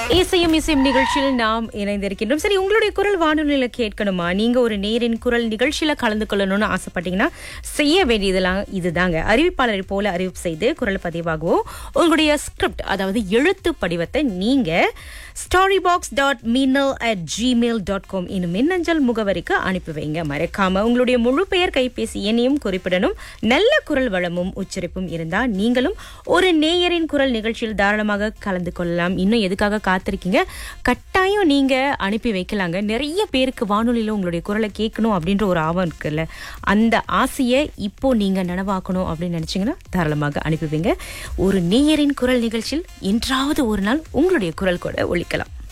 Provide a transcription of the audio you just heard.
இசையும் இசையும் நிகழ்ச்சியில் நாம் இணைந்திருக்கின்றோம் சரி உங்களுடைய குரல் வானொலியில கேட்கணுமா நீங்க ஒரு நேரின் குரல் நிகழ்ச்சியில கலந்து கொள்ளணும்னு ஆசைப்பட்டீங்கன்னா செய்ய வேண்டியதெல்லாம் இதுதாங்க அறிவிப்பாளரை போல அறிவிப்பு செய்து குரல் பதிவாகவோ உங்களுடைய ஸ்கிரிப்ட் அதாவது எழுத்து படிவத்தை நீங்க story box dot Minnal at Gmail dot com என்னும் மின்னஞ்சல் முகவரிக்கு அனுப்பி வைங்க மறக்காம உங்களுடைய முழு பெயர் கைபேசி எண்ணையும் குறிப்பிடணும் நல்ல குரல் வளமும் உச்சரிப்பும் இருந்தா நீங்களும் ஒரு நேயரின் குரல் நிகழ்ச்சியில் தாராளமாக கலந்து கொள்ளலாம் இன்னும் எதுக்காக காத்திருக்கீங்க கட்டாயம் நீங்க அனுப்பி வைக்கலாங்க நிறைய பேருக்கு வானொலியில உங்களுடைய குரலை கேட்கணும் அப்படின்ற ஒரு ஆர்வம் இருக்குல்ல அந்த ஆசையை இப்போ நீங்க நனவாக்கணும் அப்படின்னு நினைச்சீங்கன்னா தாராளமாக அனுப்பி வைங்க ஒரு நேயரின் குரல் நிகழ்ச்சியில் என்றாவது ஒரு நாள் உங்களுடைய குரல் கூட ஒழிக்கலாம்